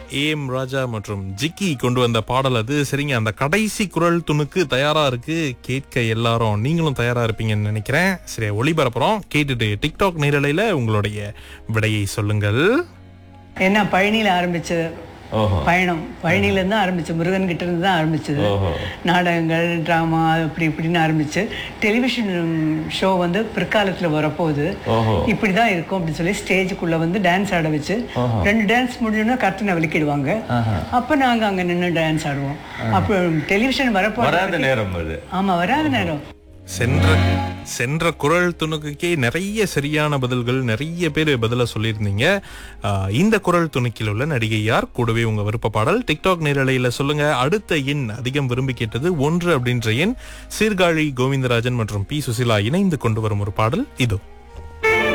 ஏம் ராஜா மற்றும் ஜிக்கி கொண்டு வந்த பாடல் அது சரிங்க அந்த கடைசி குரல் துணுக்கு தயாரா இருக்கு கேட்க எல்லாரும் நீங்களும் தயாரா இருப்பீங்கன்னு நினைக்கிறேன் சரி ஒளிபரப்புறோம் கேட்டுட்டு டிக்டாக் நேரலையில உங்களுடைய விடையை சொல்லுங்கள் ஏன்னா பழனியில ஆரம்பிச்ச ஓஹோ பயணம் பழனியில இருந்து ஆரம்பிச்சு முருகன் கிட்ட இருந்து தான் ஆரம்பிச்சது ஓஹோ. நாடகங்கள் டிராமா அப்படி இப்படின்னு ஆரம்பிச்சு டெலிவிஷன் ஷோ வந்து பிற்காலத்துல வரப்போகுது ஓஹோ. இப்படிதான் இருக்கும் அப்படின்னு சொல்லி ஸ்டேஜுக்குள்ள வந்து டான்ஸ் ஆட வச்சு ரெண்டு டான்ஸ் முடிஞ்சோன்னா கர்த்தனை விளக்கிடுவாங்க அப்ப நாங்க அங்க நின்று டான்ஸ் ஆடுவோம் அப்போ டெலிவிஷன் வரப்போ வராத நேரம் அது ஆமா வராத நேரம் சென்ற சென்ற குரல் துணுக்குக்கே நிறைய சரியான பதில்கள் நிறைய பேர் பதில சொல்லியிருந்தீங்க ஆஹ், இந்த குரல் துணுக்கில் உள்ள நடிகை யார் கூடவே உங்க விருப்ப பாடல் டிக்டாக் நேரலையில சொல்லுங்க அடுத்த எண் அதிகம் விரும்பி கேட்டது ஒன்று அப்படின்ற எண் சீர்காழி கோவிந்தராஜன் மற்றும் பி சுசிலா இணைந்து கொண்டு வரும் ஒரு பாடல் இதோ